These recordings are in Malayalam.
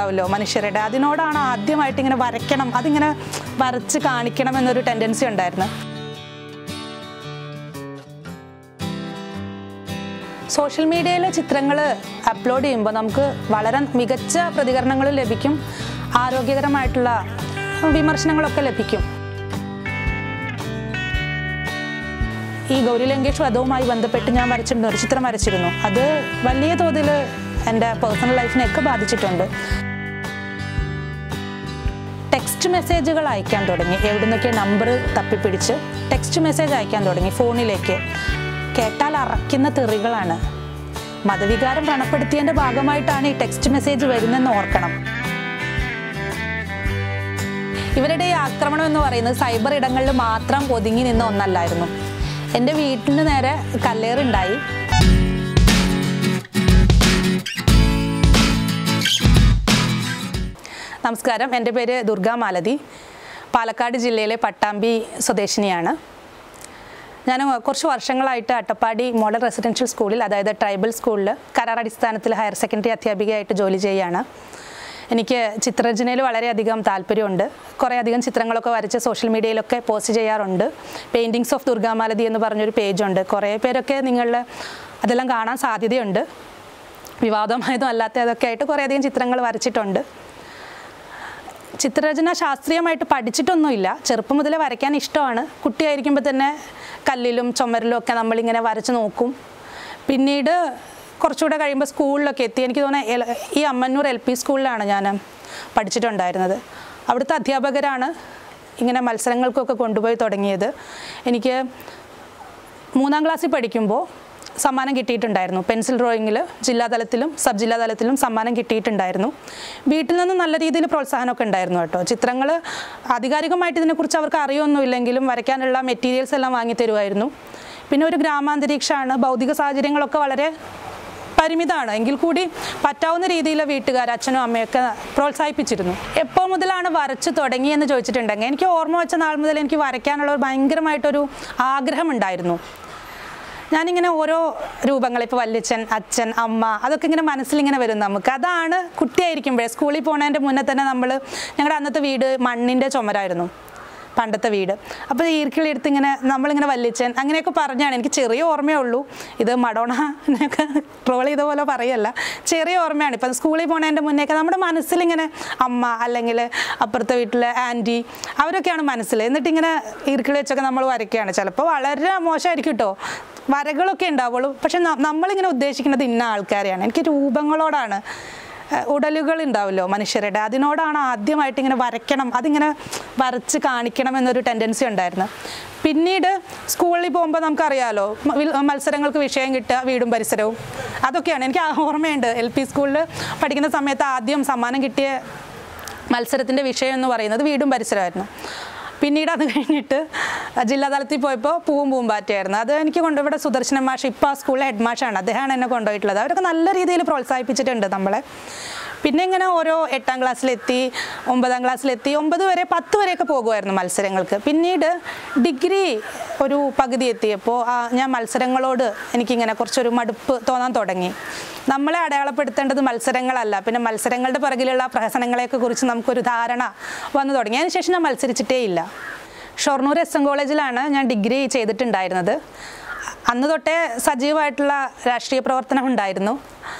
ഉണ്ടാവുമല്ലോ മനുഷ്യരുടെ അതിനോടാണ് ആദ്യമായിട്ട് ഇങ്ങനെ വരയ്ക്കണം അതിങ്ങനെ വരച്ച് കാണിക്കണം എന്നൊരു ടെൻഡൻസി ഉണ്ടായിരുന്നു സോഷ്യൽ മീഡിയയിലെ ചിത്രങ്ങൾ അപ്ലോഡ് ചെയ്യുമ്പോൾ നമുക്ക് വളരെ മികച്ച പ്രതികരണങ്ങൾ ലഭിക്കും ആരോഗ്യകരമായിട്ടുള്ള വിമർശനങ്ങളൊക്കെ ലഭിക്കും ഈ ഗൗരി ലങ്കേഷ് വധവുമായി ബന്ധപ്പെട്ട് ഞാൻ വരച്ചിട്ടുണ്ട് ഒരു ചിത്രം വരച്ചിരുന്നു അത് വലിയ തോതിൽ എൻ്റെ പേഴ്സണൽ ലൈഫിനെയൊക്കെ ബാധിച്ചിട്ടുണ്ട് ടെക്സ്റ്റ് മെസ്സേജുകൾ അയക്കാൻ തുടങ്ങി എവിടെ നിന്നൊക്കെ നമ്പർ തപ്പിപ്പിടിച്ച് ടെക്സ്റ്റ് മെസ്സേജ് അയക്കാൻ തുടങ്ങി ഫോണിലേക്ക് കേട്ടാൽ അറയ്ക്കുന്ന തെറികളാണ് മതവികാരം വ്രണപ്പെടുത്തിയതിൻ്റെ ഭാഗമായിട്ടാണ് ഈ ടെക്സ്റ്റ് മെസ്സേജ് വരുന്നതെന്ന് ഓർക്കണം ഇവരുടെ ഈ ആക്രമണം എന്ന് പറയുന്നത് സൈബർ ഇടങ്ങളിൽ മാത്രം ഒതുങ്ങി നിന്ന ഒന്നല്ലായിരുന്നു എൻ്റെ വീട്ടിന് നേരെ കല്ലേറുണ്ടായി നമസ്കാരം എൻ്റെ പേര് ദുർഗാ മാലതി പാലക്കാട് ജില്ലയിലെ പട്ടാമ്പി സ്വദേശിനിയാണ് ഞാൻ കുറച്ച് വർഷങ്ങളായിട്ട് അട്ടപ്പാടി മോഡൽ റെസിഡൻഷ്യൽ സ്കൂളിൽ അതായത് ട്രൈബൽ സ്കൂളിൽ കരാർ അടിസ്ഥാനത്തിൽ ഹയർ സെക്കൻഡറി അധ്യാപികയായിട്ട് ജോലി ചെയ്യുകയാണ് എനിക്ക് ചിത്രരചനയിൽ വളരെയധികം താല്പര്യമുണ്ട് കുറേ അധികം ചിത്രങ്ങളൊക്കെ വരച്ച് സോഷ്യൽ മീഡിയയിലൊക്കെ പോസ്റ്റ് ചെയ്യാറുണ്ട് പെയിൻറ്റിങ്സ് ഓഫ് ദുർഗാമാലതി എന്ന് പറഞ്ഞൊരു പേജുണ്ട് കുറേ പേരൊക്കെ നിങ്ങളിൽ അതെല്ലാം കാണാൻ സാധ്യതയുണ്ട് വിവാദമായതും അല്ലാത്തതൊക്കെ ആയിട്ട് കുറേയധികം ചിത്രങ്ങൾ വരച്ചിട്ടുണ്ട് ചിത്രരചന ശാസ്ത്രീയമായിട്ട് പഠിച്ചിട്ടൊന്നുമില്ല ചെറുപ്പം മുതലേ വരയ്ക്കാൻ ഇഷ്ടമാണ് കുട്ടിയായിരിക്കുമ്പോൾ തന്നെ കല്ലിലും ചുമരിലും ഒക്കെ നമ്മളിങ്ങനെ വരച്ച് നോക്കും പിന്നീട് കുറച്ചുകൂടെ കഴിയുമ്പോൾ സ്കൂളിലൊക്കെ എത്തി എനിക്ക് തോന്നുന്നത് എൽ- ഈ അമ്മന്നൂർ എൽ പി സ്കൂളിലാണ് ഞാൻ പഠിച്ചിട്ടുണ്ടായിരുന്നത് അവിടുത്തെ അധ്യാപകരാണ് ഇങ്ങനെ മത്സരങ്ങൾക്കൊക്കെ കൊണ്ടുപോയി തുടങ്ങിയത് എനിക്ക് മൂന്നാം ക്ലാസ്സിൽ പഠിക്കുമ്പോൾ സമ്മാനം കിട്ടിയിട്ടുണ്ടായിരുന്നു പെൻസിൽ ഡ്രോയിങ്ങിൽ ജില്ലാതലത്തിലും സബ് ജില്ലാ തലത്തിലും സമ്മാനം കിട്ടിയിട്ടുണ്ടായിരുന്നു വീട്ടിൽ നിന്ന് നല്ല രീതിയിൽ പ്രോത്സാഹനമൊക്കെ ഉണ്ടായിരുന്നു കേട്ടോ ചിത്രങ്ങൾ ആധികാരികമായിട്ട് ഇതിനെക്കുറിച്ച് അവർക്ക് അറിയൊന്നുമില്ലെങ്കിലും വരയ്ക്കാനുള്ള മെറ്റീരിയൽസ് എല്ലാം വാങ്ങി തരുമായിരുന്നു പിന്നെ ഒരു ഗ്രാമാന്തരീക്ഷമാണ് ഭൗതിക സാഹചര്യങ്ങളൊക്കെ വളരെ പരിമിതമാണ് എങ്കിൽ കൂടി പറ്റാവുന്ന രീതിയിൽ വീട്ടുകാർ അച്ഛനും അമ്മയൊക്കെ പ്രോത്സാഹിപ്പിച്ചിരുന്നു എപ്പോൾ മുതലാണ് വരച്ചു തുടങ്ങിയെന്ന് ചോദിച്ചിട്ടുണ്ടെങ്കിൽ എനിക്ക് ഓർമ്മ വെച്ച നാൾ മുതൽ എനിക്ക് വരയ്ക്കാനുള്ള ഒരു ഭയങ്കരമായിട്ടൊരു ആഗ്രഹമുണ്ടായിരുന്നു ഞാനിങ്ങനെ ഓരോ രൂപങ്ങൾ ഇപ്പോൾ വല്യച്ഛൻ അച്ഛൻ അമ്മ അതൊക്കെ ഇങ്ങനെ മനസ്സിലിങ്ങനെ വരും നമുക്ക് അതാണ് കുട്ടിയായിരിക്കുമ്പോഴേ സ്കൂളിൽ പോണതിൻ്റെ മുന്നേ തന്നെ നമ്മൾ ഞങ്ങളുടെ അന്നത്തെ വീട് മണ്ണിൻ്റെ ചുമരായിരുന്നു പണ്ടത്തെ വീട് അപ്പോൾ ഈർക്കിളെടുത്ത് ഇങ്ങനെ നമ്മളിങ്ങനെ വല്യച്ഛൻ അങ്ങനെയൊക്കെ പറഞ്ഞാണ് എനിക്ക് ചെറിയ ഓർമ്മയേ ഉള്ളൂ ഇത് മഡോണൊക്കെ ട്രോൾ ചെയ്ത പോലെ പറയല്ല ചെറിയ ഓർമ്മയാണ് ഇപ്പം സ്കൂളിൽ പോണതിൻ്റെ മുന്നേയൊക്കെ നമ്മുടെ മനസ്സിലിങ്ങനെ അമ്മ അല്ലെങ്കിൽ അപ്പുറത്തെ വീട്ടിലെ ആൻറ്റി അവരൊക്കെയാണ് മനസ്സിൽ എന്നിട്ട് ഇങ്ങനെ ഈർക്കിളി വെച്ചൊക്കെ നമ്മൾ വരയ്ക്കുകയാണ് ചിലപ്പോൾ വളരെ മോശമായിരിക്കും കേട്ടോ വരകളൊക്കെ ഉണ്ടാവുള്ളൂ പക്ഷെ ന- നമ്മളിങ്ങനെ ഉദ്ദേശിക്കുന്നത് ഇന്ന ആൾക്കാരെയാണ് എനിക്ക് രൂപങ്ങളോടാണ് ഏഹ് ഉടലുകൾ ഉണ്ടാവുമല്ലോ മനുഷ്യരുടെ അതിനോടാണ് ആദ്യമായിട്ട് ഇങ്ങനെ വരയ്ക്കണം അതിങ്ങനെ വരച്ച് കാണിക്കണം എന്നൊരു ടെൻഡൻസി ഉണ്ടായിരുന്നു പിന്നീട് സ്കൂളിൽ പോകുമ്പോൾ നമുക്കറിയാലോ മ- വിൽ- മത്സരങ്ങൾക്ക് വിഷയം കിട്ടുക വീടും പരിസരവും അതൊക്കെയാണ് എനിക്ക് ആ ഓർമ്മയുണ്ട് എൽ പി സ്കൂളിൽ പഠിക്കുന്ന സമയത്ത് ആദ്യം സമ്മാനം കിട്ടിയ മത്സരത്തിൻ്റെ വിഷയം എന്ന് പറയുന്നത് വീടും പരിസരമായിരുന്നു പിന്നീട് അത് കഴിഞ്ഞിട്ട് ജില്ലാതലത്തിൽ പോയപ്പോൾ പൂവും പൂമ്പാറ്റയായിരുന്നു അത് എനിക്ക് കൊണ്ട് ഇവിടെ സുദർശന മാഷ് ഇപ്പോൾ ആ സ്കൂളിലെ ഹെഡ് മാഷാണ് അദ്ദേഹമാണ് എന്നെ കൊണ്ടുപോയിട്ടുള്ളത് അവരൊക്കെ നല്ല രീതിയിൽ പ്രോത്സാഹിപ്പിച്ചിട്ടുണ്ട് നമ്മളെ പിന്നെ ഇങ്ങനെ ഓരോ എട്ടാം ക്ലാസ്സിലെത്തി ഒമ്പതാം ക്ലാസ്സിലെത്തി ഒമ്പത് വരെ പത്ത് വരെയൊക്കെ പോകുമായിരുന്നു മത്സരങ്ങൾക്ക് പിന്നീട് ഡിഗ്രി ഒരു പകുതി എത്തിയപ്പോൾ ആ, ഞാൻ മത്സരങ്ങളോട് എനിക്കിങ്ങനെ കുറച്ചൊരു മടുപ്പ് തോന്നാൻ തുടങ്ങി നമ്മളെ അടയാളപ്പെടുത്തേണ്ടത് മത്സരങ്ങളല്ല പിന്നെ മത്സരങ്ങളുടെ പിറകിലുള്ള പ്രഹസനങ്ങളെയൊക്കെ കുറിച്ച് നമുക്കൊരു ധാരണ വന്നു തുടങ്ങി അതിനുശേഷം ഞാൻ മത്സരിച്ചിട്ടേ ഇല്ല ഷൊർണൂർ എസ് എൻ കോളേജിലാണ് ഞാൻ ഡിഗ്രി ചെയ്തിട്ടുണ്ടായിരുന്നത് അന്ന് തൊട്ടേ സജീവമായിട്ടുള്ള രാഷ്ട്രീയ പ്രവർത്തനം ഉണ്ടായിരുന്നു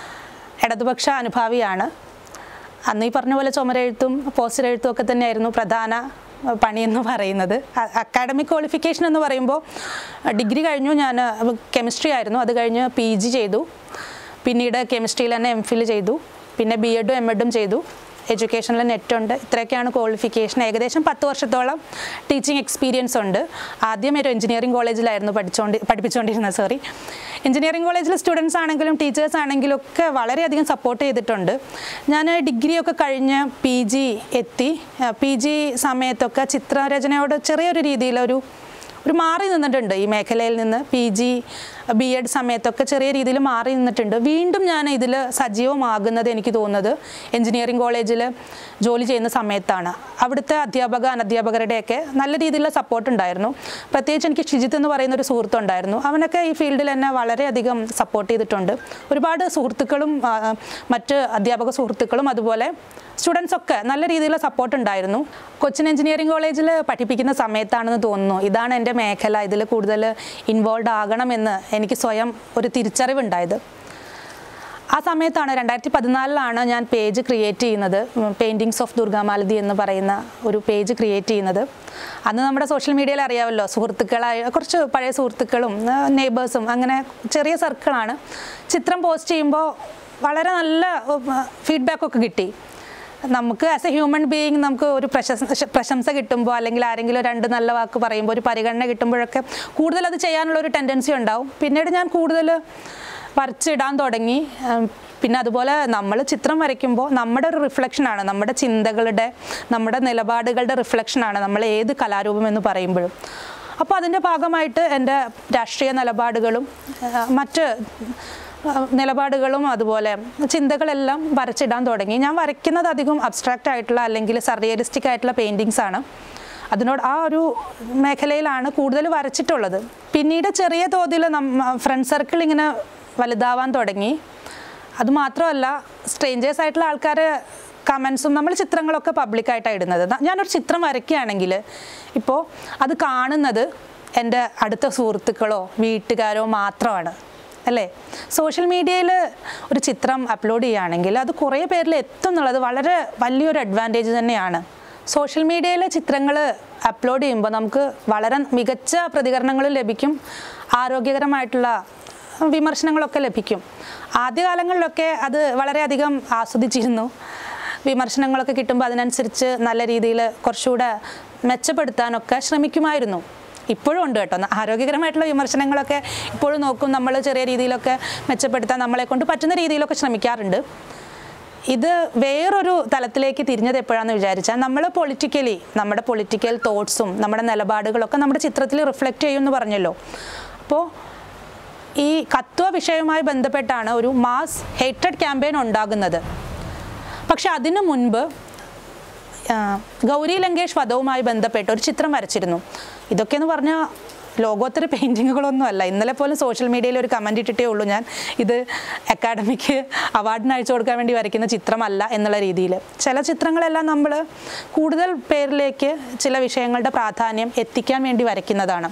ഇടതുപക്ഷ അനുഭാവിയാണ് അന്ന് ഈ പറഞ്ഞ പോലെ ചുമരെഴുത്തും പോസ്റ്റർ എഴുത്തും ഒക്കെ തന്നെയായിരുന്നു പ്രധാന അഹ്, പണിയെന്ന് പറയുന്നത് അക്കാഡമിക് ക്വാളിഫിക്കേഷൻ എന്ന് പറയുമ്പോൾ ഡിഗ്രി കഴിഞ്ഞു ഞാൻ കെമിസ്ട്രി ആയിരുന്നു അത് കഴിഞ്ഞ് പി ജി ചെയ്തു പിന്നീട് കെമിസ്ട്രിയിൽ തന്നെ എം ഫിൽ ചെയ്തു പിന്നെ ബി എഡും എം എഡും ചെയ്തു എഡ്യൂക്കേഷനിൽ നെറ്റ് ഉണ്ട് ഇത്രയൊക്കെയാണ് ക്വാളിഫിക്കേഷൻ ഏകദേശം പത്ത് വർഷത്തോളം ടീച്ചിങ് എക്സ്പീരിയൻസ് ഉണ്ട് ആദ്യം ഒരു എഞ്ചിനീയറിംഗ് കോളേജിലായിരുന്നു പഠിച്ചുകൊണ്ട് പഠിപ്പിച്ചുകൊണ്ടിരുന്നത് സോറി എഞ്ചിനീയറിംഗ് കോളേജിലെ സ്റ്റുഡൻസ് ആണെങ്കിലും ടീച്ചേഴ്സ് ആണെങ്കിലും ഒക്കെ വളരെയധികം സപ്പോർട്ട് ചെയ്തിട്ടുണ്ട് ഞാൻ ഡിഗ്രിയൊക്കെ കഴിഞ്ഞ് പി ജി എത്തി പി ജി സമയത്തൊക്കെ ചിത്രരചനയോട് ചെറിയൊരു രീതിയിലൊരു ഒരു മാറി നിന്നിട്ടുണ്ട് ഈ മേഖലയിൽ നിന്ന് പി ജി ബി എഡ് സമയത്തൊക്കെ ചെറിയ രീതിയിൽ മാറി നിന്നിട്ടുണ്ട് വീണ്ടും ഞാൻ ഇതിൽ സജീവമാകുന്നത് എനിക്ക് തോന്നുന്നത് എഞ്ചിനീയറിംഗ് കോളേജിൽ ജോലി ചെയ്യുന്ന സമയത്താണ് അവിടുത്തെ അധ്യാപക അനധ്യാപകരുടെയൊക്കെ നല്ല രീതിയിലുള്ള സപ്പോർട്ട് ഉണ്ടായിരുന്നു പ്രത്യേകിച്ച് എനിക്ക് ഷിജിത്ത് എന്ന് പറയുന്ന ഒരു സുഹൃത്തുണ്ടായിരുന്നു അവനൊക്കെ ഈ ഫീൽഡിൽ എന്നെ വളരെയധികം സപ്പോർട്ട് ചെയ്തിട്ടുണ്ട് ഒരുപാട് സുഹൃത്തുക്കളും ആ, മറ്റ് അധ്യാപക സുഹൃത്തുക്കളും അതുപോലെ സ്റ്റുഡൻസ് ഒക്കെ നല്ല രീതിയിലുള്ള സപ്പോർട്ട് ഉണ്ടായിരുന്നു കൊച്ചിൻ എഞ്ചിനീയറിംഗ് കോളേജിൽ പഠിപ്പിക്കുന്ന സമയത്താണെന്ന് തോന്നുന്നു ഇതാണ് എൻ്റെ മേഖല ഇതിൽ കൂടുതൽ ഇൻവോൾവ് ആകണമെന്ന് എനിക്ക് സ്വയം ഒരു തിരിച്ചറിവുണ്ടായത് ആ സമയത്താണ് രണ്ടായിരത്തി പതിനാലിലാണ് ഞാൻ പേജ് ക്രിയേറ്റ് ചെയ്യുന്നത് പെയിൻറ്റിങ്സ് ഓഫ് ദുർഗാമാലതി എന്ന് പറയുന്ന ഒരു പേജ് ക്രിയേറ്റ് ചെയ്യുന്നത് അന്ന് നമ്മുടെ സോഷ്യൽ മീഡിയയിൽ അറിയാമല്ലോ സുഹൃത്തുക്കളായ കുറച്ച് പഴയ സുഹൃത്തുക്കളും നെയ്ബേഴ്സും അങ്ങനെ ചെറിയ സർക്കിളാണ് ചിത്രം പോസ്റ്റ് ചെയ്യുമ്പോൾ വളരെ നല്ല ഫീഡ്ബാക്കൊക്കെ കിട്ടി നമുക്ക് ആസ് എ ഹ്യൂമൻ ബീയിങ് നമുക്ക് ഒരു പ്രശംസ പ്രശംസ കിട്ടുമ്പോൾ അല്ലെങ്കിൽ ആരെങ്കിലും രണ്ട് നല്ല വാക്ക് പറയുമ്പോൾ ഒരു പരിഗണന കിട്ടുമ്പോഴൊക്കെ കൂടുതൽ അത് ചെയ്യാനുള്ള ഒരു ടെൻഡൻസി ഉണ്ടാവും പിന്നീട് ഞാൻ കൂടുതൽ വരച്ചിടാൻ തുടങ്ങി ഉം, പിന്നെ അതുപോലെ നമ്മൾ ചിത്രം വരയ്ക്കുമ്പോൾ നമ്മുടെ ഒരു റിഫ്ലക്ഷനാണ് നമ്മുടെ ചിന്തകളുടെ നമ്മുടെ നിലപാടുകളുടെ റിഫ്ലക്ഷനാണ് നമ്മൾ ഏത് കലാരൂപം എന്ന് പറയുമ്പോഴും അപ്പോൾ അതിൻ്റെ ഭാഗമായിട്ട് എൻ്റെ രാഷ്ട്രീയ നിലപാടുകളും ആ, മറ്റ് ആ, നിലപാടുകളും അതുപോലെ ചിന്തകളെല്ലാം വരച്ചിടാൻ തുടങ്ങി ഞാൻ വരയ്ക്കുന്നത് അധികം അബ്സ്ട്രാക്റ്റ് ആയിട്ടുള്ള അല്ലെങ്കിൽ സർറിയലിസ്റ്റിക് ആയിട്ടുള്ള പെയിൻറ്റിങ്സ് ആണ് അതിനോട് ആ ഒരു മേഖലയിലാണ് കൂടുതൽ വരച്ചിട്ടുള്ളത് പിന്നീട് ചെറിയ തോതിൽ നമ്മ ഫ്രണ്ട് സർക്കിൾ ഇങ്ങനെ വലുതാവാൻ തുടങ്ങി അതുമാത്രമല്ല സ്ട്രേഞ്ചേഴ്സ് ആയിട്ടുള്ള ആൾക്കാർ കമൻസും നമ്മൾ ചിത്രങ്ങളൊക്കെ പബ്ലിക്കായിട്ടാണ് ഇടുന്നത് ന- ഞാനൊരു ചിത്രം വരയ്ക്കുകയാണെങ്കിൽ ഇപ്പോൾ അത് കാണുന്നത് എൻ്റെ അടുത്ത സുഹൃത്തുക്കളോ വീട്ടുകാരോ മാത്രമാണ് അല്ലേ സോഷ്യൽ മീഡിയയിൽ ഒരു ചിത്രം അപ്ലോഡ് ചെയ്യുകയാണെങ്കിൽ അത് കുറേ പേരിൽ എത്തും എന്നുള്ളത് വളരെ വലിയൊരു അഡ്വാൻറ്റേജ് തന്നെയാണ് സോഷ്യൽ മീഡിയയിലെ ചിത്രങ്ങൾ അപ്ലോഡ് ചെയ്യുമ്പോൾ നമുക്ക് വളരെ മികച്ച പ്രതികരണങ്ങൾ ലഭിക്കും ആരോഗ്യകരമായിട്ടുള്ള വിമർശനങ്ങളൊക്കെ ലഭിക്കും ആദ്യകാലങ്ങളിലൊക്കെ അത് വളരെയധികം ആസ്വദിച്ചിരുന്നു വിമർശനങ്ങളൊക്കെ കിട്ടുമ്പോൾ അതിനനുസരിച്ച് നല്ല രീതിയിൽ കുറച്ചുകൂടെ മെച്ചപ്പെടുത്താനൊക്കെ ശ്രമിക്കുമായിരുന്നു ഇപ്പോഴും ഉണ്ട് കേട്ടോ ന- ആരോഗ്യകരമായിട്ടുള്ള വിമർശനങ്ങളൊക്കെ ഇപ്പോഴും നോക്കും നമ്മൾ ചെറിയ രീതിയിലൊക്കെ മെച്ചപ്പെടുത്താൻ നമ്മളെ കൊണ്ട് പറ്റുന്ന രീതിയിലൊക്കെ ശ്രമിക്കാറുണ്ട് ഇത് വേറൊരു തലത്തിലേക്ക് തിരിഞ്ഞത് എപ്പോഴാണെന്ന് വിചാരിച്ചാൽ നമ്മൾ പൊളിറ്റിക്കലി നമ്മുടെ പൊളിറ്റിക്കൽ തോട്ട്സും നമ്മുടെ നിലപാടുകളൊക്കെ നമ്മുടെ ചിത്രത്തിൽ റിഫ്ലക്റ്റ് ചെയ്യും എന്ന് പറഞ്ഞല്ലോ അപ്പോൾ ഈ കത്വ വിഷയവുമായി ബന്ധപ്പെട്ടാണ് ഒരു മാസ് ഹേറ്റഡ് ക്യാമ്പയിൻ ഉണ്ടാകുന്നത് പക്ഷെ അതിനു മുൻപ് ആ, ഗൗരി ലങ്കേഷ് വധവുമായി ബന്ധപ്പെട്ട് ഒരു ചിത്രം വരച്ചിരുന്നു ഇതൊക്കെ എന്ന് പറഞ്ഞാൽ ലോകോത്തര പെയിൻറ്റിങ്ങുകളൊന്നും അല്ല ഇന്നലെ പോലും സോഷ്യൽ മീഡിയയിൽ ഒരു കമൻറ്റ് ഇട്ടിട്ടേ ഉള്ളൂ ഞാൻ ഇത് അക്കാഡമിക്ക് അവാർഡിന് അയച്ചു കൊടുക്കാൻ വേണ്ടി വരയ്ക്കുന്ന ചിത്രമല്ല എന്നുള്ള രീതിയിൽ ചില ചിത്രങ്ങളെല്ലാം നമ്മൾ കൂടുതൽ പേരിലേക്ക് ചില വിഷയങ്ങളുടെ പ്രാധാന്യം എത്തിക്കാൻ വേണ്ടി വരയ്ക്കുന്നതാണ്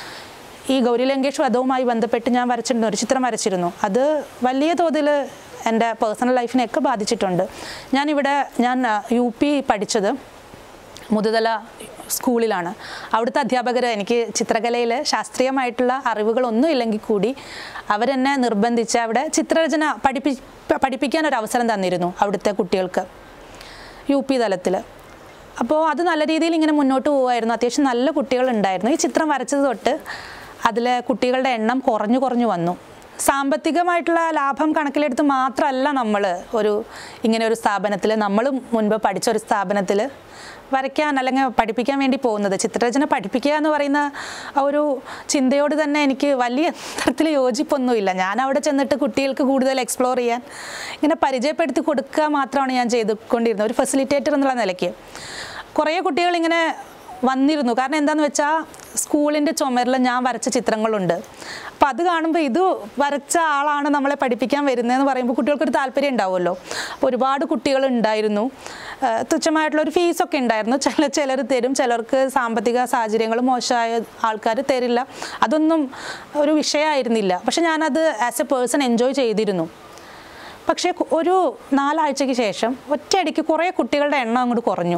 ഈ ഗൗരി ലങ്കേഷ് വധവുമായി ബന്ധപ്പെട്ട് ഞാൻ വരച്ചിരുന്നു ഒരു ചിത്രം വരച്ചിരുന്നു അത് വലിയ തോതിൽ എൻ്റെ പേഴ്സണൽ ലൈഫിനെയൊക്കെ ബാധിച്ചിട്ടുണ്ട് ഞാനിവിടെ ഞാൻ ആ, യു പി പഠിച്ചത് മുതുതല സ്കൂളിലാണ് അവിടുത്തെ അധ്യാപകർ എനിക്ക് ചിത്രകലയിൽ ശാസ്ത്രീയമായിട്ടുള്ള അറിവുകളൊന്നും ഇല്ലെങ്കിൽ കൂടി അവരെന്നെ നിർബന്ധിച്ച് അവിടെ ചിത്രരചന പഠിപ്പി പഠിപ്പിക്കാൻ ഒരു അവസരം തന്നിരുന്നു അവിടുത്തെ കുട്ടികൾക്ക് യു പി തലത്തിൽ അപ്പോൾ അത് നല്ല രീതിയിൽ ഇങ്ങനെ മുന്നോട്ട് പോകുമായിരുന്നു അത്യാവശ്യം നല്ല കുട്ടികളുണ്ടായിരുന്നു ഈ ചിത്രം വരച്ചത് തൊട്ട് അതിലെ കുട്ടികളുടെ എണ്ണം കുറഞ്ഞു കുറഞ്ഞു വന്നു സാമ്പത്തികമായിട്ടുള്ള ലാഭം കണക്കിലെടുത്ത് മാത്രമല്ല നമ്മൾ ഒരു ഇങ്ങനെ ഒരു സ്ഥാപനത്തിൽ നമ്മൾ മുൻപ് പഠിച്ച ഒരു സ്ഥാപനത്തിൽ വരയ്ക്കാൻ അല്ലെങ്കിൽ പഠിപ്പിക്കാൻ വേണ്ടി പോകുന്നത് ചിത്രരചന പഠിപ്പിക്കുക എന്ന് പറയുന്ന ആ ഒരു ചിന്തയോട് തന്നെ എനിക്ക് വലിയ തരത്തിൽ യോജിപ്പൊന്നുമില്ല ഞാൻ അവിടെ ചെന്നിട്ട് കുട്ടികൾക്ക് കൂടുതൽ എക്സ്പ്ലോർ ചെയ്യാൻ ഇങ്ങനെ പരിചയപ്പെടുത്തി കൊടുക്കുക മാത്രമാണ് ഞാൻ ചെയ്തുകൊണ്ടിരുന്നത് ഒരു ഫെസിലിറ്റേറ്റർ എന്നുള്ള നിലയ്ക്ക് കുറേ കുട്ടികൾ ഇങ്ങനെ വന്നിരുന്നു കാരണം എന്താണെന്ന് വെച്ചാൽ സ്കൂളിൻ്റെ ചുമരിൽ ഞാൻ വരച്ച ചിത്രങ്ങളുണ്ട് അപ്പോൾ അത് കാണുമ്പോൾ ഇത് വരച്ച ആളാണ് നമ്മളെ പഠിപ്പിക്കാൻ വരുന്നതെന്ന് പറയുമ്പോൾ കുട്ടികൾക്കൊരു താല്പര്യം ഉണ്ടാവുമല്ലോ അപ്പോൾ ഒരുപാട് കുട്ടികൾ ഉണ്ടായിരുന്നു ആ, തുച്ഛമായിട്ടുള്ള ഒരു ഫീസൊക്കെ ഉണ്ടായിരുന്നു ചില ചിലർ തരും ചിലർക്ക് സാമ്പത്തിക സാഹചര്യങ്ങൾ മോശമായ ആൾക്കാർ തരില്ല അതൊന്നും ഒരു വിഷയമായിരുന്നില്ല പക്ഷെ ഞാനത് ആസ് എ പേഴ്സൺ എൻജോയ് ചെയ്തിരുന്നു പക്ഷേ കു- ഒരു നാലാഴ്ചയ്ക്ക് ശേഷം ഒറ്റയടിക്ക് കുറേ കുട്ടികളുടെ എണ്ണം അങ്ങോട്ട് കുറഞ്ഞു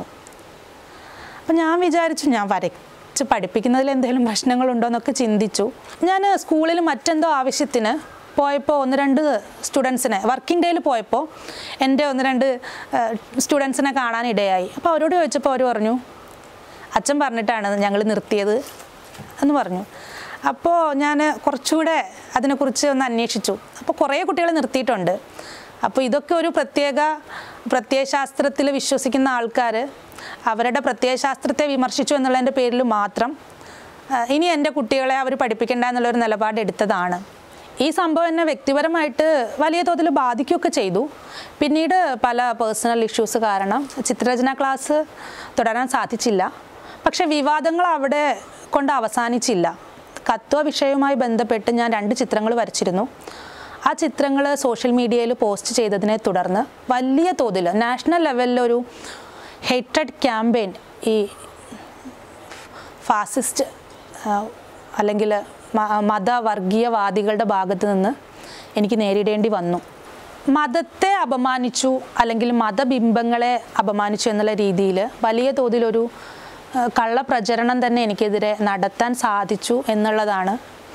അപ്പം ഞാൻ വിചാരിച്ചു ഞാൻ വരച്ച് പഠിപ്പിക്കുന്നതിൽ എന്തെങ്കിലും പ്രശ്നങ്ങളുണ്ടോ എന്നൊക്കെ ചിന്തിച്ചു ഞാൻ സ്കൂളിൽ മറ്റെന്തോ ആവശ്യത്തിന് പോയപ്പോൾ ഒന്ന് രണ്ട് സ്റ്റുഡൻസിനെ വർക്കിംഗ് ഡേയിൽ പോയപ്പോൾ എൻ്റെ ഒന്ന് രണ്ട് സ്റ്റുഡൻസിനെ കാണാനിടയായി അപ്പോൾ അവരോട് ചോദിച്ചപ്പോൾ അവർ പറഞ്ഞു അച്ഛൻ പറഞ്ഞിട്ടാണ് ഞങ്ങൾ നിർത്തിയത് എന്ന് പറഞ്ഞു അപ്പോൾ ഞാൻ കുറച്ചുകൂടെ അതിനെക്കുറിച്ച് ഒന്ന് അന്വേഷിച്ചു അപ്പോൾ കുറേ കുട്ടികൾ നിർത്തിയിട്ടുണ്ട് അപ്പോൾ ഇതൊക്കെ ഒരു പ്രത്യേക പ്രത്യയശാസ്ത്രത്തിൽ വിശ്വസിക്കുന്ന ആൾക്കാർ അവരുടെ പ്രത്യയശാസ്ത്രത്തെ വിമർശിച്ചു എന്നുള്ളതിൻ്റെ പേരിൽ മാത്രം ആ, ഇനി എൻ്റെ കുട്ടികളെ അവർ പഠിപ്പിക്കേണ്ട എന്നുള്ളൊരു നിലപാട് എടുത്തതാണ് ഈ സംഭവം എന്നെ വ്യക്തിപരമായിട്ട് വലിയ തോതിൽ ബാധിക്കുകയൊക്കെ ചെയ്തു പിന്നീട് പല പേഴ്സണൽ ഇഷ്യൂസ് കാരണം ചിത്രരചന ക്ലാസ് തുടരാൻ സാധിച്ചില്ല പക്ഷെ വിവാദങ്ങൾ അവിടെ കൊണ്ട് അവസാനിച്ചില്ല കത്വ വിഷയവുമായി ബന്ധപ്പെട്ട് ഞാൻ രണ്ട് ചിത്രങ്ങൾ വരച്ചിരുന്നു ആ ചിത്രങ്ങൾ സോഷ്യൽ മീഡിയയിൽ പോസ്റ്റ് ചെയ്തതിനെ തുടർന്ന് വലിയ തോതിൽ നാഷണൽ ലെവലിലൊരു ഹേറ്റഡ് ക്യാമ്പയിൻ ഈ ഫാസിസ്റ്റ് അല്ലെങ്കിൽ മത വർഗീയവാദികളുടെ ഭാഗത്ത് നിന്ന് എനിക്ക് നേരിടേണ്ടി വന്നു മതത്തെ അപമാനിച്ചു അല്ലെങ്കിൽ മതബിംബങ്ങളെ അപമാനിച്ചു എന്നുള്ള രീതിയിൽ വലിയ തോതിലൊരു ആ, കള്ളപ്രചരണം തന്നെ എനിക്കെതിരെ നടത്താൻ സാധിച്ചു എന്നുള്ളതാണ്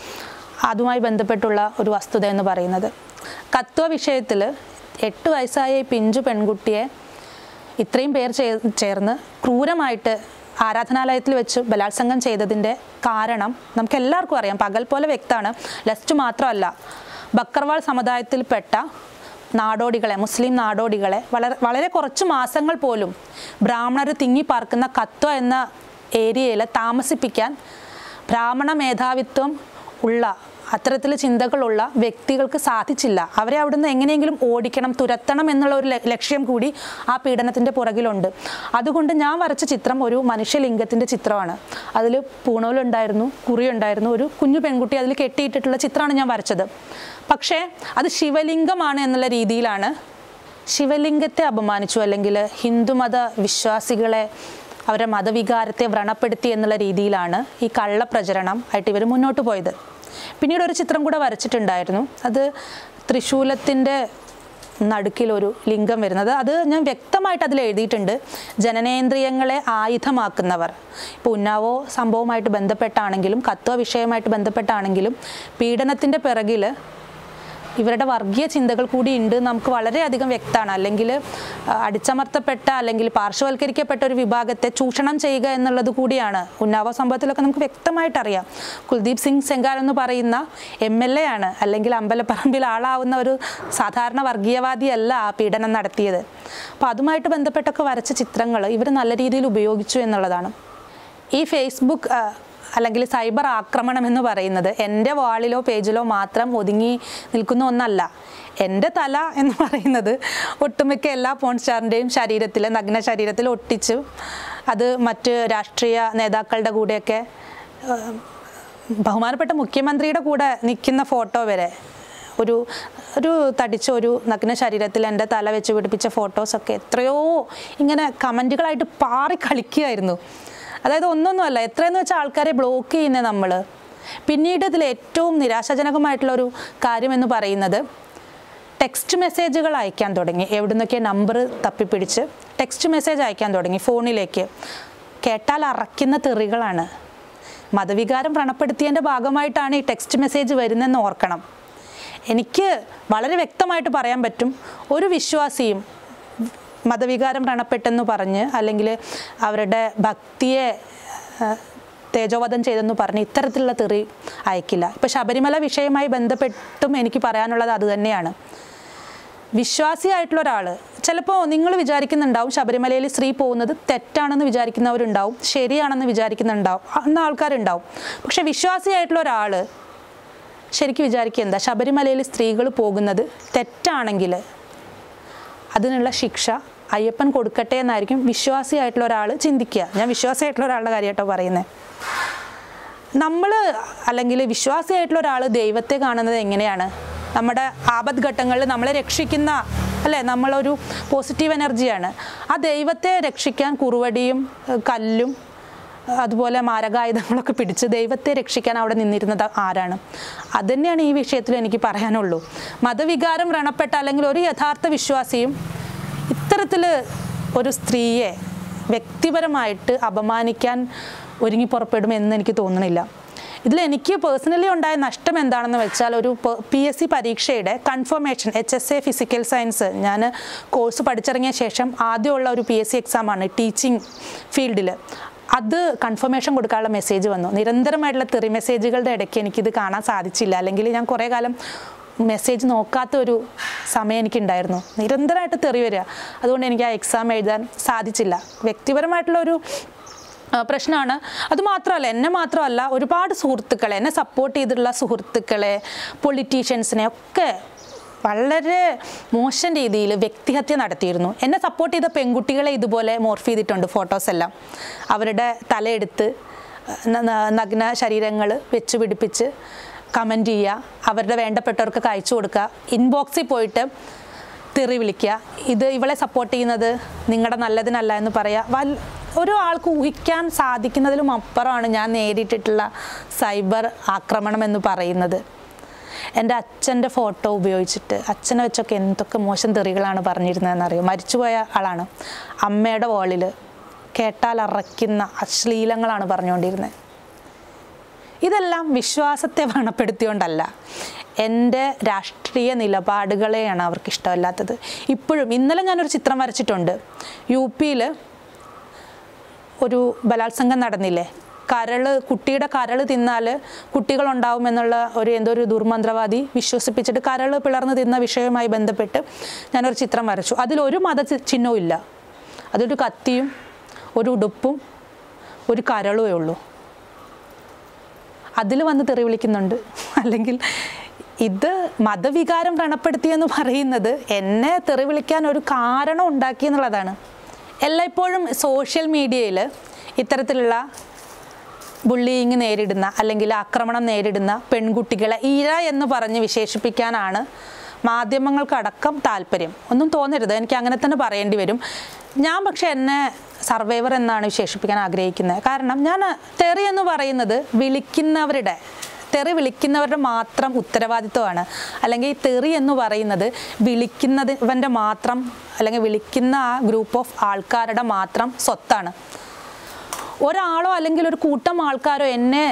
അതുമായി ബന്ധപ്പെട്ടുള്ള ഒരു വസ്തുത എന്ന് പറയുന്നത് കത്വ വിഷയത്തിൽ എട്ട് വയസ്സായ ഈ പിഞ്ചു പെൺകുട്ടിയെ ഇത്രയും പേർ ചേ- ചേർന്ന് ക്രൂരമായിട്ട് ആരാധനാലയത്തിൽ വെച്ച് ബലാത്സംഗം ചെയ്തതിൻ്റെ കാരണം നമുക്ക് എല്ലാവർക്കും അറിയാം പകൽ പോലെ വ്യക്തമാണ് ലസ്റ്റ് മാത്രമല്ല ബക്കർവാൾ സമുദായത്തിൽപ്പെട്ട നാടോടികളെ മുസ്ലിം നാടോടികളെ വളരെ വളരെ കുറച്ച് മാസങ്ങൾ പോലും ബ്രാഹ്മണർ തിങ്ങി പാർക്കുന്ന കത്വ എന്ന ഏരിയയിൽ താമസിപ്പിക്കാൻ ബ്രാഹ്മണ മേധാവിത്വം ഉള്ള അത്തരത്തിൽ ചിന്തകളുള്ള വ്യക്തികൾക്ക് സാധിച്ചില്ല അവരെ അവിടുന്ന് എങ്ങനെയെങ്കിലും ഓടിക്കണം തുരത്തണം എന്നുള്ള ഒരു ല- ലക്ഷ്യം കൂടി ആ പീഡനത്തിൻ്റെ പുറകിലുണ്ട് അതുകൊണ്ട് ഞാൻ വരച്ച ചിത്രം ഒരു മനുഷ്യലിംഗത്തിൻ്റെ ചിത്രമാണ് അതിൽ പൂണൂലുണ്ടായിരുന്നു കുറിയുണ്ടായിരുന്നു ഒരു കുഞ്ഞു പെൺകുട്ടി അതിൽ കെട്ടിയിട്ടിട്ടുള്ള ചിത്രമാണ് ഞാൻ വരച്ചത് പക്ഷേ അത് ശിവലിംഗമാണ് എന്നുള്ള രീതിയിലാണ് ശിവലിംഗത്തെ അപമാനിച്ചു അല്ലെങ്കിൽ ഹിന്ദുമത വിശ്വാസികളെ അവരുടെ മതവികാരത്തെ വ്രണപ്പെടുത്തി എന്നുള്ള രീതിയിലാണ് ഈ കള്ളപ്രചരണം ആയിട്ട് ഇവർ മുന്നോട്ട് പോയത് പിന്നീട് ഒരു ചിത്രം കൂടെ വരച്ചിട്ടുണ്ടായിരുന്നു അത് തൃശൂലത്തിൻ്റെ നടുക്കിലൊരു ലിംഗം വരുന്നത് അത് ഞാൻ വ്യക്തമായിട്ട് അതിൽ എഴുതിയിട്ടുണ്ട് ജനനേന്ദ്രിയങ്ങളെ ആയുധമാക്കുന്നവർ ഇപ്പോൾ ഉന്നാവോ സംഭവമായിട്ട് ബന്ധപ്പെട്ടാണെങ്കിലും കത്വ വിഷയമായിട്ട് ബന്ധപ്പെട്ടാണെങ്കിലും പീഡനത്തിൻ്റെ പിറകിൽ ഇവരുടെ വർഗീയ ചിന്തകൾ കൂടി ഉണ്ട് നമുക്ക് വളരെയധികം വ്യക്തമാണ് അല്ലെങ്കിൽ ആ, അടിച്ചമർത്തപ്പെട്ട അല്ലെങ്കിൽ പാർശ്വവൽക്കരിക്കപ്പെട്ട ഒരു വിഭാഗത്തെ ചൂഷണം ചെയ്യുക എന്നുള്ളത് കൂടിയാണ് ഉന്നാവ സംഭവത്തിലൊക്കെ നമുക്ക് വ്യക്തമായിട്ട് അറിയാം കുൽദീപ് സിംഗ് സെങ്കാർ എന്ന് പറയുന്ന എം എൽ എ ആണ് അല്ലെങ്കിൽ അമ്പലപ്പറമ്പിൽ ആളാവുന്ന ഒരു സാധാരണ വർഗീയവാദിയല്ല ആ പീഡനം നടത്തിയത് അപ്പോൾ അതുമായിട്ട് ബന്ധപ്പെട്ടൊക്കെ വരച്ച ചിത്രങ്ങൾ ഇവർ നല്ല രീതിയിൽ ഉപയോഗിച്ചു എന്നുള്ളതാണ് ഈ ഫേസ്ബുക്ക് ആ, അല്ലെങ്കിൽ സൈബർ ആക്രമണം എന്ന് പറയുന്നത് എൻ്റെ വാളിലോ പേജിലോ മാത്രം ഒതുങ്ങി നിൽക്കുന്ന ഒന്നല്ല എൻ്റെ തല എന്ന് പറയുന്നത് ഒട്ടുമിക്ക എല്ലാ പോൺ സ്റ്റാറിൻ്റെയും ശരീരത്തിൽ നഗ്ന ശരീരത്തിൽ ഒട്ടിച്ചു അത് മറ്റ് രാഷ്ട്രീയ നേതാക്കളുടെ കൂടെയൊക്കെ ആ, ബഹുമാനപ്പെട്ട മുഖ്യമന്ത്രിയുടെ കൂടെ നിൽക്കുന്ന ഫോട്ടോ വരെ ഒരു ഒരു തടിച്ച ഒരു നഗ്ന ശരീരത്തിൽ എൻ്റെ തല വെച്ച് പിടിപ്പിച്ച ഫോട്ടോസൊക്കെ എത്രയോ ഇങ്ങനെ കമൻറ്റുകളായിട്ട് പാറി കളിക്കുകയായിരുന്നു അതായത് ഒന്നൊന്നുമല്ല എത്രയെന്ന് വെച്ചാൽ ആൾക്കാരെ ബ്ലോക്ക് ചെയ്യുന്നത് നമ്മൾ പിന്നീട് ഇതിൽ ഏറ്റവും നിരാശാജനകമായിട്ടുള്ളൊരു കാര്യമെന്ന് പറയുന്നത് ടെക്സ്റ്റ് മെസ്സേജുകൾ അയക്കാൻ തുടങ്ങി എവിടുന്നൊക്കെ നമ്പർ തപ്പിപ്പിടിച്ച് ടെക്സ്റ്റ് മെസ്സേജ് അയക്കാൻ തുടങ്ങി ഫോണിലേക്ക് കേട്ടാൽ അറയ്ക്കുന്ന തെറികളാണ് മതവികാരം വ്രണപ്പെടുത്തിയതിൻ്റെ ഭാഗമായിട്ടാണ് ഈ ടെക്സ്റ്റ് മെസ്സേജ് വരുന്നതെന്ന് ഓർക്കണം എനിക്ക് വളരെ വ്യക്തമായിട്ട് പറയാൻ പറ്റും ഒരു വിശ്വാസിയും മതവികാരം വ്രണപ്പെട്ടെന്ന് പറഞ്ഞ് അല്ലെങ്കിൽ അവരുടെ ഭക്തിയെ ആ, തേജോവധം ചെയ്തെന്ന് പറഞ്ഞ് ഇത്തരത്തിലുള്ള തെറി അയക്കില്ല ഇപ്പം ശബരിമല വിഷയവുമായി ബന്ധപ്പെട്ടും എനിക്ക് പറയാനുള്ളത് അത് തന്നെയാണ് വിശ്വാസിയായിട്ടുള്ള ഒരാൾ ചിലപ്പോൾ നിങ്ങൾ വിചാരിക്കുന്നുണ്ടാവും ശബരിമലയിൽ സ്ത്രീ പോകുന്നത് തെറ്റാണെന്ന് വിചാരിക്കുന്നവരുണ്ടാവും ശരിയാണെന്ന് വിചാരിക്കുന്നുണ്ടാവും അന്ന ആൾക്കാരുണ്ടാവും പക്ഷെ വിശ്വാസിയായിട്ടുള്ള ഒരാൾ ശരിക്കും വിചാരിക്കുക എന്താ ശബരിമലയിൽ സ്ത്രീകൾ പോകുന്നത് തെറ്റാണെങ്കിൽ അതിനുള്ള ശിക്ഷ അയ്യപ്പൻ കൊടുക്കട്ടെ എന്നായിരിക്കും വിശ്വാസിയായിട്ടുള്ള ഒരാൾ ചിന്തിക്കുക ഞാൻ വിശ്വാസിയായിട്ടുള്ള ഒരാളുടെ കാര്യമായിട്ടോ പറയുന്നത് നമ്മൾ അല്ലെങ്കിൽ വിശ്വാസിയായിട്ടുള്ള ഒരാൾ ദൈവത്തെ കാണുന്നത് എങ്ങനെയാണ് നമ്മുടെ ആപത് ഘട്ടങ്ങളിൽ നമ്മളെ രക്ഷിക്കുന്ന അല്ലേ നമ്മളൊരു പോസിറ്റീവ് എനർജിയാണ് ആ ദൈവത്തെ രക്ഷിക്കാൻ കുറുവടിയും ഏഹ്, കല്ലും ഏഹ്, അതുപോലെ മാരകായുധങ്ങളൊക്കെ പിടിച്ച് ദൈവത്തെ രക്ഷിക്കാൻ അവിടെ നിന്നിരുന്നത് ആരാണ് അതുതന്നെയാണ് ഈ വിഷയത്തിൽ എനിക്ക് പറയാനുള്ളൂ മതവികാരം വ്രണപ്പെട്ട അല്ലെങ്കിൽ ഒരു യഥാർത്ഥ വിശ്വാസിയും ഇത്തരത്തിൽ ഒരു സ്ത്രീയെ വ്യക്തിപരമായിട്ട് അപമാനിക്കാൻ ഒരുങ്ങി പുറപ്പെടുമെന്ന് എനിക്ക് തോന്നുന്നില്ല ഇതിൽ എനിക്ക് പേഴ്സണലി ഉണ്ടായ നഷ്ടം എന്താണെന്ന് വെച്ചാൽ ഒരു പി എസ് സി പരീക്ഷയുടെ confirmation H S A physical science ഞാൻ കോഴ്സ് പഠിച്ചിറങ്ങിയ ശേഷം ആദ്യമുള്ള ഒരു പി എസ് സി എക്സാമാണ് ടീച്ചിങ് ഫീൽഡിൽ അത് കൺഫർമേഷൻ കൊടുക്കാനുള്ള മെസ്സേജ് വന്നു നിരന്തരമായിട്ടുള്ള തെറി മെസ്സേജുകളുടെ ഇടയ്ക്ക് എനിക്കിത് കാണാൻ സാധിച്ചില്ല അല്ലെങ്കിൽ ഞാൻ കുറേ കാലം മെസ്സേജ് നോക്കാത്ത ഒരു സമയം എനിക്കുണ്ടായിരുന്നു നിരന്തരമായിട്ട് തെറി വരിക അതുകൊണ്ട് എനിക്ക് ആ എക്സാം എഴുതാൻ സാധിച്ചില്ല വ്യക്തിപരമായിട്ടുള്ള ഒരു ആ, പ്രശ്നമാണ് അതുമാത്രമല്ല എന്നെ മാത്രമല്ല ഒരുപാട് സുഹൃത്തുക്കളെ എന്നെ സപ്പോർട്ട് ചെയ്തിട്ടുള്ള സുഹൃത്തുക്കളെ പൊളിറ്റീഷ്യൻസിനെ ഒക്കെ വളരെ മോശം രീതിയിൽ വ്യക്തിഹത്യ നടത്തിയിരുന്നു എന്നെ സപ്പോർട്ട് ചെയ്ത പെൺകുട്ടികളെ ഇതുപോലെ മോർഫ് ചെയ്തിട്ടുണ്ട് ഫോട്ടോസ് എല്ലാം അവരുടെ തലയെടുത്ത് ന- ന- നഗ്ന ശരീരങ്ങൾ വെച്ച് പിടിപ്പിച്ച് കമൻറ്റ് ചെയ്യുക അവരുടെ വേണ്ടപ്പെട്ടവർക്ക് അയച്ചു കൊടുക്കുക ഇൻബോക്സിൽ പോയിട്ട് തെറി വിളിക്കുക ഇത് ഇവളെ സപ്പോർട്ട് ചെയ്യുന്നത് നിങ്ങളുടെ നല്ലതിനല്ല എന്ന് പറയുക വൽ ഒരു ആൾക്ക് ഊഹിക്കാൻ സാധിക്കുന്നതിലും അപ്പുറമാണ് ഞാൻ നേരിട്ടിട്ടുള്ള സൈബർ ആക്രമണം എന്ന് പറയുന്നത് എൻ്റെ അച്ഛൻ്റെ ഫോട്ടോ ഉപയോഗിച്ചിട്ട് അച്ഛനെ വെച്ചൊക്കെ എന്തൊക്കെ മോശം തെറികളാണ് പറഞ്ഞിരുന്നതെന്നറിയോ മരിച്ചുപോയ ആളാണ് അമ്മയുടെ വോളിൽ കേട്ടാൽ അറയ്ക്കുന്ന അശ്ലീലങ്ങളാണ് പറഞ്ഞുകൊണ്ടിരുന്നത് ഇതെല്ലാം വിശ്വാസത്തെ വ്രണപ്പെടുത്തിയോണ്ടല്ല എൻ്റെ രാഷ്ട്രീയ നിലപാടുകളെയാണ് അവർക്ക് ഇഷ്ടമല്ലാത്തത് ഇപ്പോഴും ഇന്നലെ ഞാനൊരു ചിത്രം വരച്ചിട്ടുണ്ട് യു പിയിൽ ഒരു ബലാത്സംഗം നടന്നില്ലേ കരള് കുട്ടിയുടെ കരള് തിന്നാൽ കുട്ടികളുണ്ടാവുമെന്നുള്ള ഒരു എന്തോ ഒരു ദുർമന്ത്രവാദി വിശ്വസിപ്പിച്ചിട്ട് കരള് പിളർന്ന് തിന്ന വിഷയവുമായി ബന്ധപ്പെട്ട് ഞാനൊരു ചിത്രം വരച്ചു അതിലൊരു മത ചി- ചിഹ്നവും ഇല്ല അതൊരു കത്തിയും ഒരു ഉടുപ്പും ഒരു കരളുമേ ഉള്ളൂ അതിൽ വന്ന് തെറി വിളിക്കുന്നുണ്ട് അല്ലെങ്കിൽ ഇത് മതവികാരം വ്രണപ്പെടുത്തിയെന്ന് പറയുന്നത് എന്നെ തെറി വിളിക്കാൻ ഒരു കാരണം ഉണ്ടാക്കി എന്നുള്ളതാണ് എല്ലായ്പ്പോഴും സോഷ്യൽ മീഡിയയിൽ ഇത്തരത്തിലുള്ള ബുള്ളിയിങ് നേരിടുന്ന അല്ലെങ്കിൽ ആക്രമണം നേരിടുന്ന പെൺകുട്ടികളെ ഇര എന്ന് പറഞ്ഞ് വിശേഷിപ്പിക്കാനാണ് മാധ്യമങ്ങൾക്കടക്കം താല്പര്യം ഒന്നും തോന്നരുത് എനിക്ക് അങ്ങനെ തന്നെ പറയേണ്ടി വരും ഞാൻ പക്ഷെ എന്നെ സർവൈവർ എന്നാണ് വിശേഷിപ്പിക്കാൻ ആഗ്രഹിക്കുന്നത് കാരണം ഞാൻ തെറി എന്ന് പറയുന്നത് വിളിക്കുന്നവരുടെ തെറി വിളിക്കുന്നവരുടെ മാത്രം ഉത്തരവാദിത്വമാണ് അല്ലെങ്കിൽ ഈ തെറി എന്ന് പറയുന്നത് വിളിക്കുന്നതിൻ്റെ മാത്രം അല്ലെങ്കിൽ വിളിക്കുന്ന ആ ഗ്രൂപ്പ് ഓഫ് ആൾക്കാരുടെ മാത്രം സ്വത്താണ് ഒരാളോ അല്ലെങ്കിൽ ഒരു കൂട്ടം ആൾക്കാരോ എന്നെ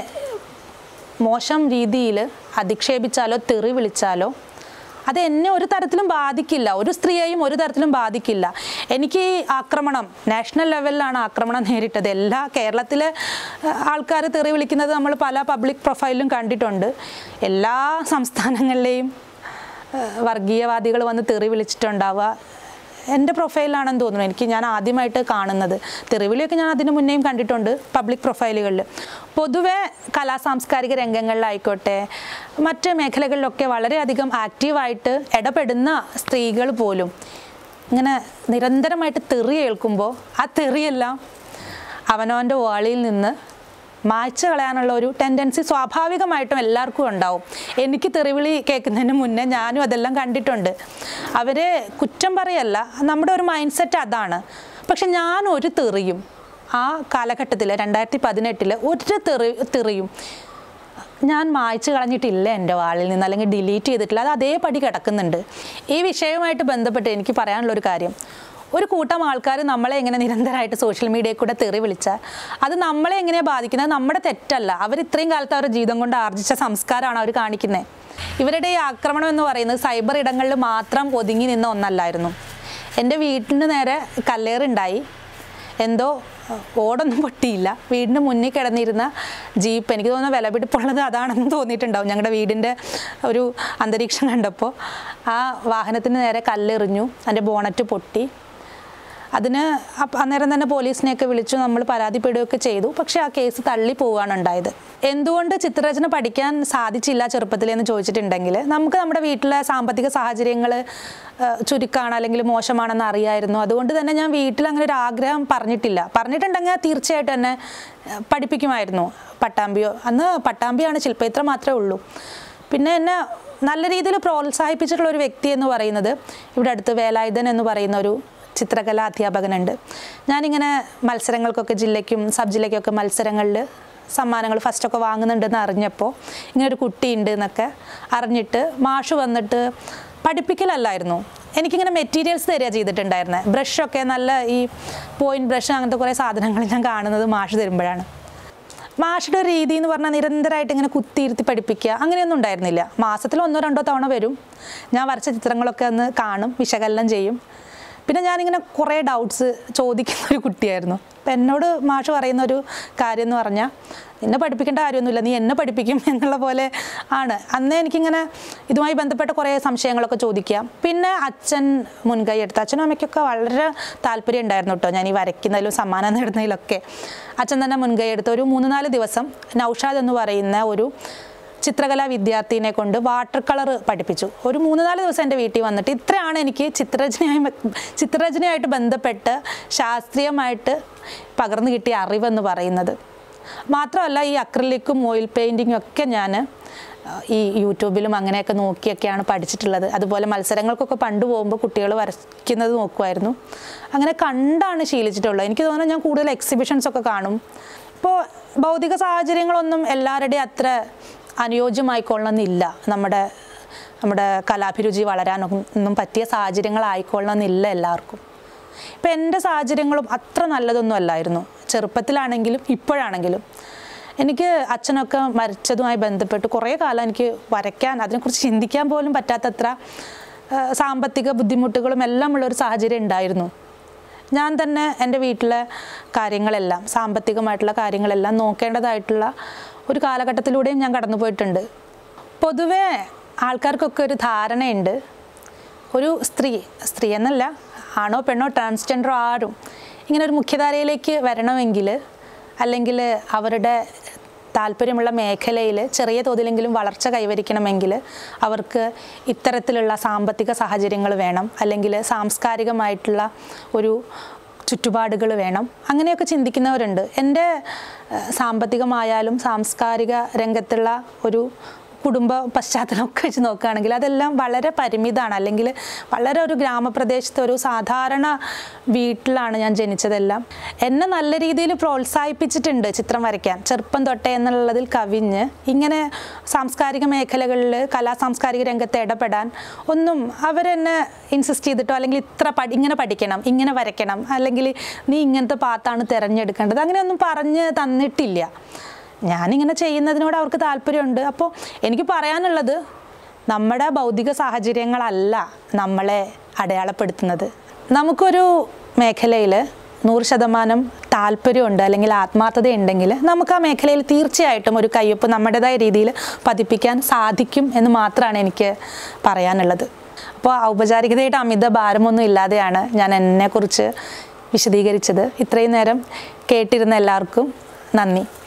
മോശം രീതിയിൽ അധിക്ഷേപിച്ചാലോ തെറി വിളിച്ചാലോ അത് എന്നെ ഒരു തരത്തിലും ബാധിക്കില്ല ഒരു സ്ത്രീയെയും ഒരു തരത്തിലും ബാധിക്കില്ല എനിക്ക് ഈ ആക്രമണം നാഷണൽ ലെവലിലാണ് ആക്രമണം നേരിട്ടത് എല്ലാ കേരളത്തിലെ ആൾക്കാർ തെറി വിളിക്കുന്നത് നമ്മൾ പല പബ്ലിക് പ്രൊഫൈലിലും കണ്ടിട്ടുണ്ട് എല്ലാ സംസ്ഥാനങ്ങളിലെയും ഏഹ്, വർഗീയവാദികൾ വന്ന് തെറി വിളിച്ചിട്ടുണ്ടാവുക എൻ്റെ പ്രൊഫൈലാണെന്ന് തോന്നുന്നു എനിക്ക് ഞാൻ ആദ്യമായിട്ട് കാണുന്നത് തെറിവിളിയൊക്കെ ഞാൻ അതിന് മുന്നേയും കണ്ടിട്ടുണ്ട് പബ്ലിക് പ്രൊഫൈലുകളിൽ പൊതുവെ കലാ സാംസ്കാരിക രംഗങ്ങളിലായിക്കോട്ടെ മറ്റ് മേഖലകളിലൊക്കെ വളരെയധികം ആക്റ്റീവായിട്ട് ഇടപെടുന്ന സ്ത്രീകൾ പോലും ഇങ്ങനെ നിരന്തരമായിട്ട് തെറി കേൾക്കുമ്പോൾ ആ തെറിയെല്ലാം അവനവൻ്റെ വാളിയിൽ നിന്ന് മായ്ച്ചു കളയാനുള്ള ഒരു ടെൻഡൻസി സ്വാഭാവികമായിട്ടും എല്ലാവർക്കും ഉണ്ടാവും എനിക്ക് തെറിവിളി കേൾക്കുന്നതിന് മുന്നേ ഞാനും അതെല്ലാം കണ്ടിട്ടുണ്ട് അവരെ കുറ്റം പറയല്ല നമ്മുടെ ഒരു മൈൻഡ് സെറ്റ് അതാണ് പക്ഷെ ഞാൻ ഒരു തെറിയും ആ കാലഘട്ടത്തിൽ രണ്ടായിരത്തി പതിനെട്ടിൽ ഒരു തെറി തെറിയും ഞാൻ മായ്ച്ചു കളഞ്ഞിട്ടില്ല എൻ്റെ വാളിൽ നിന്ന് അല്ലെങ്കിൽ ഡിലീറ്റ് ചെയ്തിട്ടില്ല അത് അതേപടി കിടക്കുന്നുണ്ട് ഈ വിഷയവുമായിട്ട് ബന്ധപ്പെട്ട് എനിക്ക് പറയാനുള്ളൊരു കാര്യം ഒരു കൂട്ടം ആൾക്കാർ നമ്മളെ എങ്ങനെ നിരന്തരമായിട്ട് സോഷ്യൽ മീഡിയയിൽ കൂടെ തെറി വിളിച്ചാൽ അത് നമ്മളെ എങ്ങനെയാണ് ബാധിക്കുന്നത് നമ്മുടെ തെറ്റല്ല അവർ ഇത്രയും കാലത്ത് അവരുടെ ജീവിതം കൊണ്ട് ആർജിച്ച സംസ്കാരമാണ് അവർ കാണിക്കുന്നത് ഇവരുടെ ഈ ആക്രമണം എന്ന് പറയുന്നത് സൈബർ ഇടങ്ങളിൽ മാത്രം ഒതുങ്ങി നിന്ന ഒന്നല്ലായിരുന്നു എൻ്റെ വീട്ടിന് നേരെ കല്ലേറുണ്ടായി എന്തോ അഹ്, ഓടൊന്നും പൊട്ടിയില്ല വീടിന് മുന്നിൽ കിടന്നിരുന്ന ജീപ്പ് എനിക്ക് തോന്നുന്ന വിലപിടിപ്പുള്ളത് അതാണെന്ന് തോന്നിയിട്ടുണ്ടാവും ഞങ്ങളുടെ വീടിൻ്റെ ഒരു അന്തരീക്ഷം കണ്ടപ്പോൾ ആ വാഹനത്തിന് നേരെ കല്ലെറിഞ്ഞു അതിൻ്റെ ബോണറ്റ് പൊട്ടി അതിന് അപ്പ- അന്നേരം തന്നെ പോലീസിനെയൊക്കെ വിളിച്ചു നമ്മൾ പരാതിപ്പെടുകയൊക്കെ ചെയ്തു പക്ഷേ ആ കേസ് തള്ളി പോവുകയാണ് ഉണ്ടായത് എന്തുകൊണ്ട് ചിത്രരചന പഠിക്കാൻ സാധിച്ചില്ല ചെറുപ്പത്തിലെന്ന് ചോദിച്ചിട്ടുണ്ടെങ്കിൽ നമുക്ക് നമ്മുടെ വീട്ടിലെ സാമ്പത്തിക സാഹചര്യങ്ങൾ ചുരുക്കമാണ് അല്ലെങ്കിൽ മോശമാണെന്ന് അറിയായിരുന്നു അതുകൊണ്ട് തന്നെ ഞാൻ വീട്ടിൽ അങ്ങനെ ഒരു ആഗ്രഹം പറഞ്ഞിട്ടില്ല പറഞ്ഞിട്ടുണ്ടെങ്കിൽ തീർച്ചയായിട്ടും എന്നെ ഏഹ്, പഠിപ്പിക്കുമായിരുന്നു പട്ടാമ്പിയോ അന്ന് പട്ടാമ്പിയാണ് ശില്പേത്ര മാത്രമേ ഉള്ളൂ പിന്നെ എന്നെ നല്ല രീതിയിൽ പ്രോത്സാഹിപ്പിച്ചിട്ടുള്ള ഒരു വ്യക്തി എന്ന് പറയുന്നത് ഇവിടെ അടുത്ത് വേലായുധൻ എന്ന് പറയുന്ന ഒരു ചിത്രകലാ അധ്യാപകനുണ്ട് ഞാനിങ്ങനെ മത്സരങ്ങൾക്കൊക്കെ ജില്ലയ്ക്കും സബ് ജില്ലയ്ക്കൊക്കെ മത്സരങ്ങളിൽ സമ്മാനങ്ങൾ ഫസ്റ്റൊക്കെ വാങ്ങുന്നുണ്ടെന്ന് അറിഞ്ഞപ്പോൾ ഇങ്ങനെ ഒരു കുട്ടിയുണ്ട് എന്നൊക്കെ അറിഞ്ഞിട്ട് മാഷ് വന്നിട്ട് പഠിപ്പിക്കലല്ലായിരുന്നു എനിക്കിങ്ങനെ മെറ്റീരിയൽസ് തരിക ചെയ്തിട്ടുണ്ടായിരുന്നത് ബ്രഷൊക്കെ നല്ല ഈ പോയിൻറ്റ് ബ്രഷ് അങ്ങനത്തെ കുറേ സാധനങ്ങൾ ഞാൻ കാണുന്നത് മാഷ് തരുമ്പോഴാണ് മാഷുടെ ഒരു രീതി എന്ന് പറഞ്ഞാൽ നിരന്തരമായിട്ട് ഇങ്ങനെ കുത്തിയിരുത്തി പഠിപ്പിക്കുക അങ്ങനെയൊന്നും ഉണ്ടായിരുന്നില്ല മാസത്തിൽ ഒന്നോ രണ്ടോ തവണ വരും ഞാൻ വരച്ച ചിത്രങ്ങളൊക്കെ ഒന്ന് കാണും വിശകലനം ചെയ്യും പിന്നെ ഞാനിങ്ങനെ കുറേ ഡൗട്ട്സ് ചോദിക്കുന്ന ഒരു കുട്ടിയായിരുന്നു അപ്പം എന്നോട് മാഷ് പറയുന്ന ഒരു കാര്യം എന്ന് പറഞ്ഞാൽ നിന്നെ പഠിപ്പിക്കേണ്ട കാര്യമൊന്നുമില്ല നീ എന്നെ പഠിപ്പിക്കും എന്നുള്ള പോലെ ആണ് അന്ന് എനിക്കിങ്ങനെ ഇതുമായി ബന്ധപ്പെട്ട കുറേ സംശയങ്ങളൊക്കെ ചോദിക്കാം പിന്നെ അച്ഛൻ മുൻകൈ എടുത്ത് അച്ഛനും അമ്മയ്ക്കൊക്കെ വളരെ താല്പര്യം ഉണ്ടായിരുന്നു കേട്ടോ ഞാൻ ഈ വരയ്ക്കുന്നതിലും സമ്മാനം നേടുന്നതിലൊക്കെ അച്ഛൻ തന്നെ മുൻകൈ എടുത്ത് ഒരു മൂന്ന് നാല് ദിവസം നൗഷാദ് എന്ന് പറയുന്ന ഒരു ചിത്രകലാ വിദ്യാർത്ഥിനെ കൊണ്ട് വാട്ടർ കളർ പഠിപ്പിച്ചു ഒരു മൂന്ന് നാല് ദിവസം എൻ്റെ വീട്ടിൽ വന്നിട്ട് ഇത്രയാണ് എനിക്ക് ചിത്രരചനയായി ചിത്രരചനയായിട്ട് ബന്ധപ്പെട്ട് ശാസ്ത്രീയമായിട്ട് പകർന്നു കിട്ടിയ അറിവെന്ന് പറയുന്നത് മാത്രമല്ല ഈ അക്രലിക്കും ഓയിൽ പെയിൻറ്റിങ്ങും ഒക്കെ ഞാൻ ഈ യൂട്യൂബിലും അങ്ങനെയൊക്കെ നോക്കിയൊക്കെയാണ് പഠിച്ചിട്ടുള്ളത് അതുപോലെ മത്സരങ്ങൾക്കൊക്കെ പണ്ട് പോകുമ്പോൾ കുട്ടികൾ വരയ്ക്കുന്നത് നോക്കുമായിരുന്നു അങ്ങനെ കണ്ടാണ് ശീലിച്ചിട്ടുള്ളത് എനിക്ക് തോന്നുന്നു ഞാൻ കൂടുതൽ എക്സിബിഷൻസ് ഒക്കെ കാണും ഇപ്പോൾ ഭൗതിക സാഹചര്യങ്ങളൊന്നും എല്ലാവരുടെയും അത്ര അനുയോജ്യമായിക്കൊള്ളണമെന്നില്ല നമ്മുടെ നമ്മുടെ കലാഭിരുചി വളരാനൊന്നും പറ്റിയ സാഹചര്യങ്ങളായിക്കൊള്ളണമെന്നില്ല എല്ലാവർക്കും ഇപ്പം എൻ്റെ സാഹചര്യങ്ങളും അത്ര നല്ലതൊന്നും അല്ലായിരുന്നു ചെറുപ്പത്തിലാണെങ്കിലും ഇപ്പോഴാണെങ്കിലും എനിക്ക് അച്ഛനൊക്കെ മരിച്ചതുമായി ബന്ധപ്പെട്ട് കുറേ കാലം എനിക്ക് വരയ്ക്കാൻ അതിനെക്കുറിച്ച് ചിന്തിക്കാൻ പോലും പറ്റാത്തത്ര ആ, സാമ്പത്തിക ബുദ്ധിമുട്ടുകളും എല്ലാം ഉള്ളൊരു സാഹചര്യം ഉണ്ടായിരുന്നു ഞാൻ തന്നെ എൻ്റെ വീട്ടിലെ കാര്യങ്ങളെല്ലാം സാമ്പത്തികമായിട്ടുള്ള കാര്യങ്ങളെല്ലാം നോക്കേണ്ടതായിട്ടുള്ള ഒരു കാലഘട്ടത്തിലൂടെയും ഞാൻ കടന്നു പോയിട്ടുണ്ട് പൊതുവേ ആൾക്കാർക്കൊക്കെ ഒരു ധാരണയുണ്ട് ഒരു സ്ത്രീ സ്ത്രീ എന്നല്ല ആണോ പെണ്ണോ ട്രാൻസ്ജെൻഡറോ ആരും ഇങ്ങനെ ഒരു മുഖ്യധാരയിലേക്ക് വരണമെങ്കിൽ അല്ലെങ്കിൽ അവരുടെ താല്പര്യമുള്ള മേഖലയിൽ ചെറിയ തോതിലെങ്കിലും വളർച്ച കൈവരിക്കണമെങ്കിൽ അവർക്ക് ഇത്തരത്തിലുള്ള സാമ്പത്തിക സാഹചര്യങ്ങൾ വേണം അല്ലെങ്കിൽ സാംസ്കാരികമായിട്ടുള്ള ഒരു ചുറ്റുപാടുകൾ വേണം അങ്ങനെയൊക്കെ ചിന്തിക്കുന്നവരുണ്ട് എൻ്റെ ഏഹ്, സാമ്പത്തികമായാലും സാംസ്കാരിക രംഗത്തുള്ള ഒരു കുടുംബ പശ്ചാത്തലമൊക്കെ വെച്ച് നോക്കുകയാണെങ്കിൽ അതെല്ലാം വളരെ പരിമിതമാണ് അല്ലെങ്കിൽ വളരെ ഒരു ഗ്രാമപ്രദേശത്തെ ഒരു സാധാരണ വീട്ടിലാണ് ഞാൻ ജനിച്ചതെല്ലാം എന്നെ നല്ല രീതിയിൽ പ്രോത്സാഹിപ്പിച്ചിട്ടുണ്ട് ചിത്രം വരയ്ക്കാൻ ചെറുപ്പം തൊട്ടേ എന്നുള്ളതിൽ കവിഞ്ഞ് ഇങ്ങനെ സാംസ്കാരിക മേഖലകളിൽ കലാ സാംസ്കാരിക രംഗത്ത് ഇടപെടാൻ ഒന്നും അവരെന്നെ ഇൻസിസ്റ്റ് ചെയ്തിട്ടോ അല്ലെങ്കിൽ ഇത്ര പഠി ഇങ്ങനെ പഠിക്കണം ഇങ്ങനെ വരയ്ക്കണം അല്ലെങ്കിൽ നീ ഇങ്ങനത്തെ പാത്താണ് തിരഞ്ഞെടുക്കേണ്ടത് അങ്ങനെയൊന്നും പറഞ്ഞ് തന്നിട്ടില്ല ഞാനിങ്ങനെ ചെയ്യുന്നതിനോട് അവർക്ക് താല്പര്യമുണ്ട് അപ്പോൾ എനിക്ക് പറയാനുള്ളത് നമ്മുടെ ഭൗതിക സാഹചര്യങ്ങളല്ല നമ്മളെ അടയാളപ്പെടുത്തുന്നത് നമുക്കൊരു മേഖലയിൽ നൂറ് ശതമാനം താല്പര്യമുണ്ട് അല്ലെങ്കിൽ ആത്മാർത്ഥത ഉണ്ടെങ്കിൽ നമുക്ക് ആ മേഖലയിൽ തീർച്ചയായിട്ടും ഒരു കയ്യൊപ്പ് നമ്മുടേതായ രീതിയിൽ പതിപ്പിക്കാൻ സാധിക്കും എന്ന് മാത്രമാണ് എനിക്ക് പറയാനുള്ളത് അപ്പോൾ ഔപചാരികതയായിട്ട് അമിത ഭാരമൊന്നും ഇല്ലാതെയാണ് ഞാൻ എന്നെക്കുറിച്ച് വിശദീകരിച്ചത് ഇത്രയും നേരം കേട്ടിരുന്ന എല്ലാവർക്കും നന്ദി